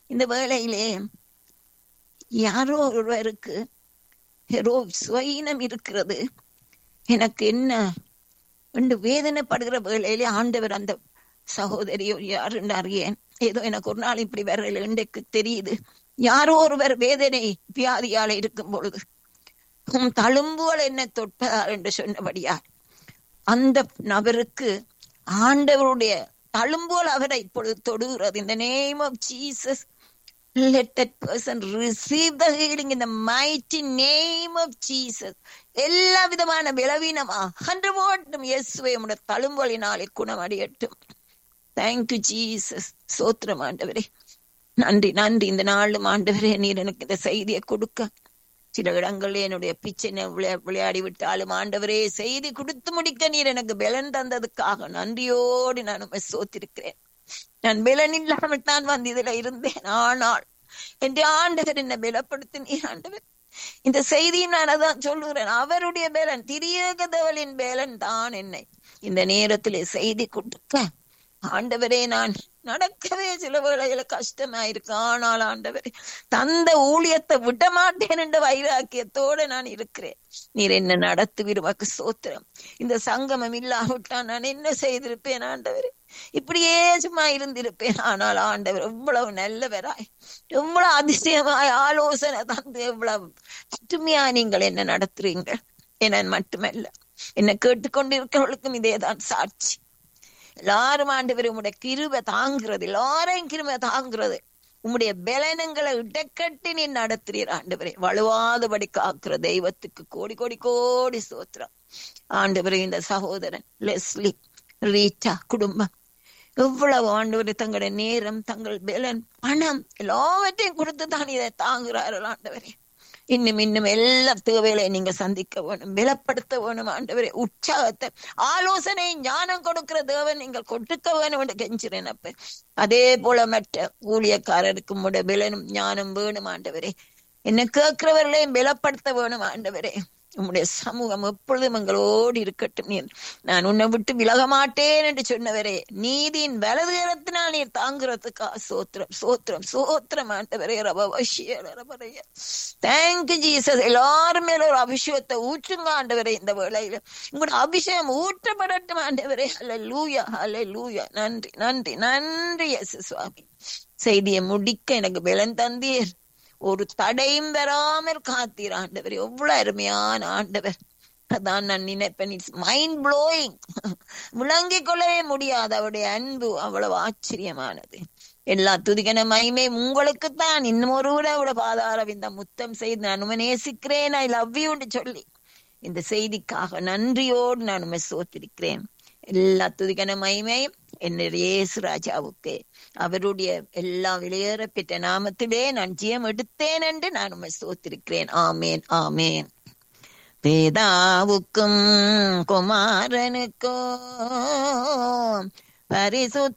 இந்த வேளையிலே யாரோ ஒருவருக்கு ஏதோ சுவீனம் இருக்கிறது எனக்கு என்ன என்று வேதனைப்படுகிற வேளையிலே ஆண்டவர் அந்த சகோதரியோ யாருன்னு அறியேன் ஏதோ எனக்கு ஒரு நாள் இப்படி வரல இன்றைக்கு தெரியுது யாரோ ஒருவர் வேதனை வியாதியால இருக்கும் பொழுது உம் தழும்புகள் என்ன தொட்டதார் என்று சொன்னபடியார் அந்த நபருக்கு ஆண்டவருடைய தழும்புகள் அவரை இப்பொழுது தொடுகிறது இந்த name of Jesus let that person receive the healing in the mighty name of Jesus. எல்லா விதமான பலவீனமா அன்று ஓட்டும் இயேசுவை உடைய தழும்பொலினாலே குணமடையட்டும் தேங்க்யூ ஜீசஸ் சோத்திரம் ஆண்டவரே நன்றி நன்றி இந்த நாளும் ஆண்டவரே நீர் எனக்கு இந்த செய்தியை கொடுக்க சில இடங்களில் என்னுடைய பிச்சை விளையாடி விட்டாலும் ஆண்டவரே செய்தி கொடுத்து முடிக்க நீர் எனக்கு பலன் தந்ததுக்காக நன்றியோடு நான் உண்மை சோத்திருக்கிறேன் நான் பலன் இல்லாமல் தான் வந்து இதுல இருந்தேன் ஆனால் என்ற ஆண்டவர் என்னை பலப்படுத்தினீர் ஆண்டவர் இந்த செய்தியும் நான் அதான் சொல்லுகிறேன் அவருடைய பேலன் திரியகதவளின் பேலன் தான் என்னை இந்த நேரத்திலே செய்தி கொடுக்க ஆண்டவரே நான் நடக்கவே சில வேளையில கஷ்டமா இருக்கு ஆனால் ஆண்டவரே தந்த ஊழியத்தை விட மாட்டேன் என்ற வைராக்கியத்தோட நான் இருக்கிறேன் நீர் என்ன நடத்துவீர்வாக்கு சோத்திரம் இந்த சங்கமம் இல்லாவிட்டா நான் என்ன செய்திருப்பேன் ஆண்டவரே இப்படியே சும்மா இருந்திருப்பேன் ஆனால் ஆண்டவர் எவ்வளவு நல்லவராய் எவ்வளவு அதிசயமாய் ஆலோசனை தந்து எவ்வளவு பட்டுமையா நீங்கள் என்ன நடத்துறீங்க என மட்டுமல்ல என்ன கேட்டுக்கொண்டிருக்கிறவர்களுக்கும் இதேதான் சாட்சி எல்லாரும் ஆண்டவர் உம்முடைய கிருபை தாங்குறது எல்லாரையும் கிருபை தாங்குறது உம்முடைய பலனங்களை இடக்கட்டி நீ நடத்துறீர் ஆண்டவரே வலுவாதபடி காக்குற தெய்வத்துக்கு கோடி கோடி கோடி சோத்திரம் ஆண்டவரே இந்த சகோதரன் லெஸ்லி ரீட்டா குடும்பம் எவ்வளவு ஆண்டவரை தங்களுடைய நேரம் தங்கள் பலன் பணம் எல்லாவற்றையும் கொடுத்து தான் இதை தாங்குறார்கள் ஆண்டவரே இன்னும் இன்னும் எல்லா தேவைகளை நீங்க சந்திக்க வேணும் பலப்படுத்த வேணும் ஆண்டவரே உற்சாகத்தை ஆலோசனை ஞானம் கொடுக்கிற தேவன் நீங்கள் கொடுக்க வேணும் என்று கெஞ்சிறேன் அப்ப அதே போல மற்ற ஊழியக்காரருக்கு உடைய பலனும் ஞானம் வேணும் ஆண்டவரே என்ன கேட்கிறவர்களையும் பலப்படுத்த வேணும் ஆண்டவரே உம்முடைய சமூகம் எப்பொழுதும் எங்களோடு இருக்கட்டும் நீர் நான் உன்னை விட்டு விலக மாட்டேன் என்று சொன்னவரே நீதியின் வலது கரத்தினால் நீர் தாங்குறதுக்கா சோத்திரம் சோத்திரம் சோத்திரம் ஆண்டவரே ரபவசிய தேங்க்யூ ஜீசஸ் எல்லாரும் மேல ஒரு அபிஷேகத்தை ஊற்றுங்க ஆண்டவரே இந்த வேளையில உங்களோட அபிஷேகம் ஊற்றப்படட்டும் ஆண்டவரே அல்ல லூயா அல்ல லூயா நன்றி நன்றி நன்றி எஸ் சுவாமி செய்தியை முடிக்க எனக்கு பலன் தந்தீர் ஒரு தடையும் வராமல் காத்தீர் ஆண்டவர் எவ்வளவு அருமையான ஆண்டவர் அதான் நான் நினைப்பேன் இட்ஸ் மைண்ட் ப்ளோயிங் விளங்கிக் கொள்ளவே முடியாது அவருடைய அன்பு அவ்வளவு ஆச்சரியமானது எல்லா துதிகன மகிமை உங்களுக்குத்தான் இன்னும் ஒரு கூட பாதார இந்த முத்தம் செய்து நான் உண்மை நேசிக்கிறேன் ஐ லவ் யூன்னு சொல்லி இந்த செய்திக்காக நன்றியோடு நான் உண்மை சோத்திருக்கிறேன் எல்லா துதிகன மகிமையும் என்னுடைய இயேசு ராஜாவுக்கு அவருடைய எல்லா விலையேற பெற்ற நாமத்திலே நான் ஜியம் எடுத்தேன் என்று நான் உண்மை சோத்திருக்கிறேன் ஆமேன் ஆமேன் வேதாவுக்கும் குமாரனுக்கோ பரிசுத்த